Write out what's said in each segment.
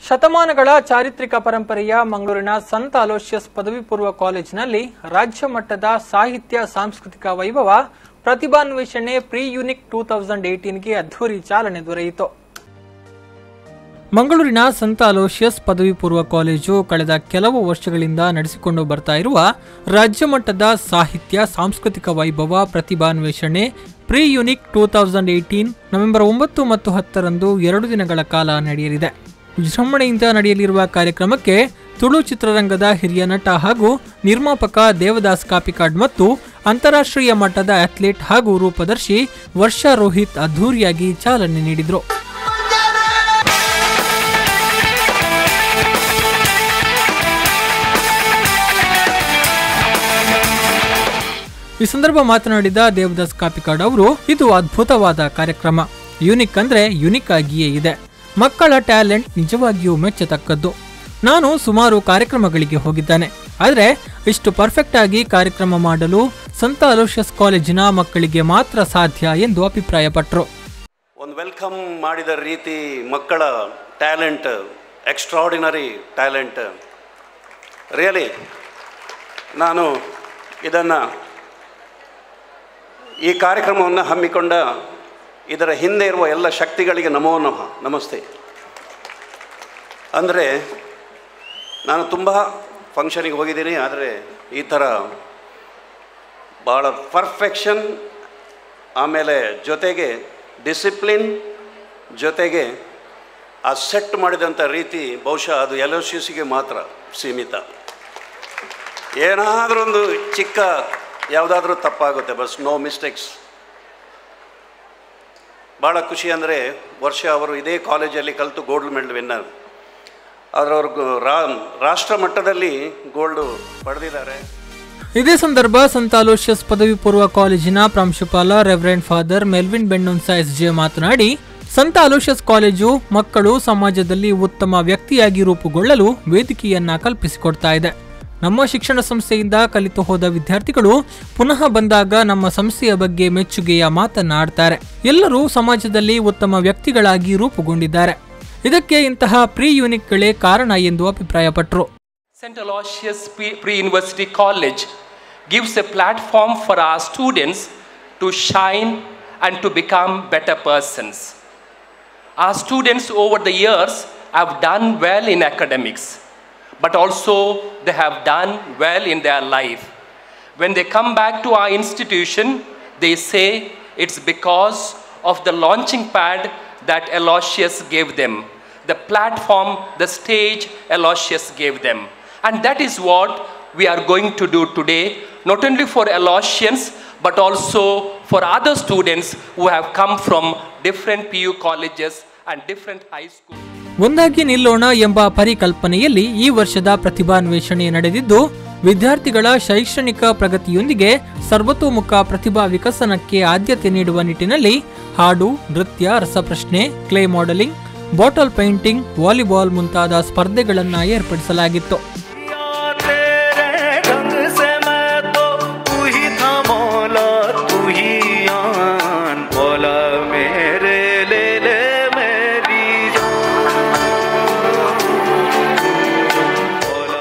ಶತಮಾನಗಳ ಚಾರಿತ್ರಿಕ ಪರಂಪರೆಯ ಮಂಗಳೂರಿನ ಸಂತ ಅಲೋಷಿಯಸ್ ಪದವಿ ಪೂರ್ವ ಕಾಲೇಜಿನಲ್ಲಿ ರಾಜ್ಯ ಮಟ್ಟದ ಸಾಹಿತ್ಯ ಸಾಂಸ್ಕೃತಿಕ ವೈಭವ ಪ್ರತಿಭಾನ್ವೇಷಣೆ ಪ್ರಿ ಯೂನಿಕ್ ಟೂ ತೌಸಂಡ್ ಏಟೀನ್ಗೆ ಅದ್ದೂರಿ ಚಾಲನೆ ದೊರೆಯಿತು ಮಂಗಳೂರಿನ ಸಂತ ಅಲೋಷಿಯಸ್ ಪದವಿ ಪೂರ್ವ ಕಾಲೇಜು ಕಳೆದ ಕೆಲವು ವರ್ಷಗಳಿಂದ ನಡೆಸಿಕೊಂಡು ಬರ್ತಾ ಇರುವ ರಾಜ್ಯ ಮಟ್ಟದ ಸಾಹಿತ್ಯ ಸಾಂಸ್ಕೃತಿಕ ವೈಭವ ಪ್ರತಿಭಾನ್ವೇಷಣೆ pre unique two thousand eighteen November ಒಂಬತ್ತು ಮತ್ತು ಹತ್ತರಂದು ಎರಡು ದಿನಗಳ ಕಾಲ ನಡೆಯಲಿದೆ ವಿಜೃಂಭಣೆಯಿಂದ ನಡೆಯಲಿರುವ ಕಾರ್ಯಕ್ರಮಕ್ಕೆ ತುಳು ಚಿತ್ರರಂಗದ ಹಿರಿಯ ನಟ ಹಾಗೂ ನಿರ್ಮಾಪಕ ದೇವದಾಸ್ ಕಾಪಿಕಾಡ್ ಮತ್ತು ಅಂತಾರಾಷ್ಟ್ರೀಯ ಮಟ್ಟದ ಅಥ್ಲೀಟ್ ಹಾಗೂ ರೂಪದರ್ಶಿ ವರ್ಷಾ ರೋಹಿತ್ ಅದ್ಧೂರಿಯಾಗಿ ಚಾಲನೆ ನೀಡಿದರು ಈ ಸಂದರ್ಭ ಮಾತನಾಡಿದ ದೇವದಾಸ್ ಕಾಪಿಕಾಡ್ ಅವರು ಇದು ಅದ್ಭುತವಾದ ಕಾರ್ಯಕ್ರಮ ಯೂನಿಕ್ ಅಂದ್ರೆ ಯುನಿಕ್ ಆಗಿಯೇ ಇದೆ ಮಕ್ಕಳ ಟ್ಯಾಲೆಂಟ್ ನಿಜವಾಗಿಯೂ ಮೆಚ್ಚತಕ್ಕದ್ದು ನಾನು ಸುಮಾರು ಕಾರ್ಯಕ್ರಮಗಳಿಗೆ ಹೋಗಿದ್ದಾನೆ ಆದರೆ ಇಷ್ಟು ಪರ್ಫೆಕ್ಟ್ ಆಗಿ ಕಾರ್ಯಕ್ರಮ ಮಾಡಲು ಸಂತ ಅಲೋಷಿಯಸ್ ಕಾಲೇಜಿನ ಮಕ್ಕಳಿಗೆ ಮಾತ್ರ ಸಾಧ್ಯ ಎಂದು ಅಭಿಪ್ರಾಯಪಟ್ಟರು ಒಂದು ವೆಲ್ಕಮ್ ಮಾಡಿದ ರೀತಿ ಮಕ್ಕಳ ಟ್ಯಾಲೆಂಟ್ ಎಕ್ಸ್ಟ್ರಾಡಿನರಿ ಟ್ಯಾಲೆಂಟ್ ರಿಯಲಿ ನಾನು ಇದನ್ನು ಈ ಕಾರ್ಯಕ್ರಮವನ್ನು ಹಮ್ಮಿಕೊಂಡ ಇದರ ಹಿಂದೆ ಇರುವ ಎಲ್ಲ ಶಕ್ತಿಗಳಿಗೆ ನಮೋ ನಮಃ ನಮಸ್ತೆ ಅಂದರೆ ನಾನು ತುಂಬ ಫಂಕ್ಷನಿಗೆ ಹೋಗಿದ್ದೀನಿ ಆದರೆ ಈ ಥರ ಭಾಳ ಪರ್ಫೆಕ್ಷನ್ ಆಮೇಲೆ ಜೊತೆಗೆ ಡಿಸಿಪ್ಲಿನ್ ಜೊತೆಗೆ ಆ ಸೆಟ್ ಮಾಡಿದಂಥ ರೀತಿ ಬಹುಶಃ ಅದು ಎಲೋಸಿಸಿಗೆ ಮಾತ್ರ ಸೀಮಿತ ಏನಾದರೂ ಒಂದು ಚಿಕ್ಕ ಯಾವುದಾದ್ರೂ ತಪ್ಪಾಗುತ್ತೆ ಬಸ್ ನೋ ಮಿಸ್ಟೇಕ್ಸ್ ಭಾಳ ಖುಷಿ ಅಂದರೆ ವರ್ಷ ಅವರು ಇದೇ ಕಾಲೇಜಲ್ಲಿ ಕಲಿತು ಗೋಲ್ಡ್ ಮೆಡಲ್ ವಿನ್ನರ್ ಆದರೆ ಅವ್ರಿಗೆ ರಾ ರಾಷ್ಟ್ರ ಮಟ್ಟದಲ್ಲಿ ಗೋಲ್ಡು ಪಡೆದಿದ್ದಾರೆ ಇದೇ ಸಂದರ್ಭ ಸಂತ ಅಲೋಷಿಯಸ್ ಪದವಿ ಪೂರ್ವ ಕಾಲೇಜಿನ ಪ್ರಾಂಶುಪಾಲ ರೆವರೆಂಡ್ ಫಾದರ್ ಮೆಲ್ವಿನ್ ಬೆಣ್ಣುನ್ಸಾ ಎಸ್ ಜೆ ಮಾತನಾಡಿ ಸಂತ ಅಲೋಷಿಯಸ್ ಕಾಲೇಜು ಮಕ್ಕಳು ಸಮಾಜದಲ್ಲಿ ಉತ್ತಮ ವ್ಯಕ್ತಿಯಾಗಿ ರೂಪುಗೊಳ್ಳಲು ವೇದಿಕೆಯನ್ನ ಕಲ್ಪಿಸಿಕೊಡ್ತಾ ಇದೆ ನಮ್ಮ ಶಿಕ್ಷಣ ಸಂಸ್ಥೆಯಿಂದ ಕಲಿತು ಹೋದ ವಿದ್ಯಾರ್ಥಿಗಳು ಪುನಃ ಬಂದಾಗ ನಮ್ಮ ಸಂಸ್ಥೆಯ ಬಗ್ಗೆ ಮೆಚ್ಚುಗೆಯ ಮಾತನ್ನಾಡ್ತಾರೆ ಎಲ್ಲರೂ ಸಮಾಜದಲ್ಲಿ ಉತ್ತಮ ವ್ಯಕ್ತಿಗಳಾಗಿ ರೂಪುಗೊಂಡಿದ್ದಾರೆ ಇದಕ್ಕೆ ಇಂತಹ ಪ್ರೀ ಯೂನಿಕ್ಗಳೇ ಕಾರಣ ಎಂದು ಅಭಿಪ್ರಾಯಪಟ್ಟರು St. Aloysius Pre University College gives a platform for our students to shine and to become better persons. Our students over the years have done well in academics, but also they have done well in their life. When they come back to our institution, they say it's because of the launching pad that Aloysius gave them, the platform, the stage Aloysius gave them. And that is what we are going to do today, not only for Aloysians, but also for other students who have come from different PU colleges and different high schools. ಒಂದಾಗಿ ನಿಲ್ಲೋಣ ಎಂಬ ಪರಿಕಲ್ಪನೆಯಲ್ಲಿ ಈ ವರ್ಷದ ಪ್ರತಿಭಾನ್ವೇಷಣೆ ನಡೆದಿದ್ದು ವಿದ್ಯಾರ್ಥಿಗಳ ಶೈಕ್ಷಣಿಕ ಪ್ರಗತಿಯೊಂದಿಗೆ ಸರ್ವತೋಮುಖ ಪ್ರತಿಭಾ ವಿಕಸನಕ್ಕೆ ಆದ್ಯತೆ ನೀಡುವ ನಿಟ್ಟಿನಲ್ಲಿ ಹಾಡು ನೃತ್ಯ ರಸಪ್ರಶ್ನೆ clay modelling bottle painting volleyball ಮುಂತಾದ ಸ್ಪರ್ಧೆಗಳನ್ನು ಏರ್ಪಡಿಸಲಾಗಿತ್ತು तेरे ढंग से मैं तो तू ही था मौला तू ही आन मौला मेरे ले ले मेरी जान मौला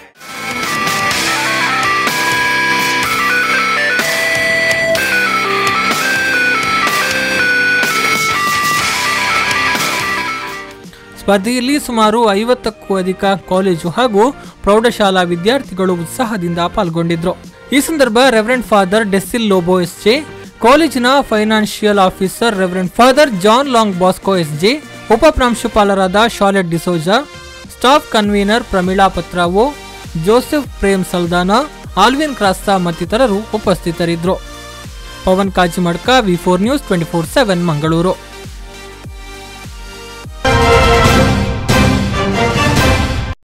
ಸ್ಪರ್ಧೆಯಲ್ಲಿ ಸುಮಾರು ಐವತ್ತಕ್ಕೂ ಅಧಿಕ ಕಾಲೇಜು ಹಾಗೂ ಪ್ರೌಢಶಾಲಾ ವಿದ್ಯಾರ್ಥಿಗಳು ಉತ್ಸಾಹದಿಂದ ಪಾಲ್ಗೊಂಡಿದ್ರು ಈ ಸಂದರ್ಭ reverend father Denzil Lobo S J ಕಾಲೇಜಿನ financial officer reverend father John ಲಾಂಗ್ ಬಾಸ್ಕೋ ಎಸ್ ಜೆ ಉಪ ಪ್ರಾಂಶುಪಾಲರಾದ Shalet D'Souza staff convener Pramila Pathrao Joseph Prem Saldanha Alvin Crasta ಮತ್ತಿತರರು ಉಪಸ್ಥಿತರಿದ್ದರು Pavan Kajimadka V four news twenty four seven Mangaluru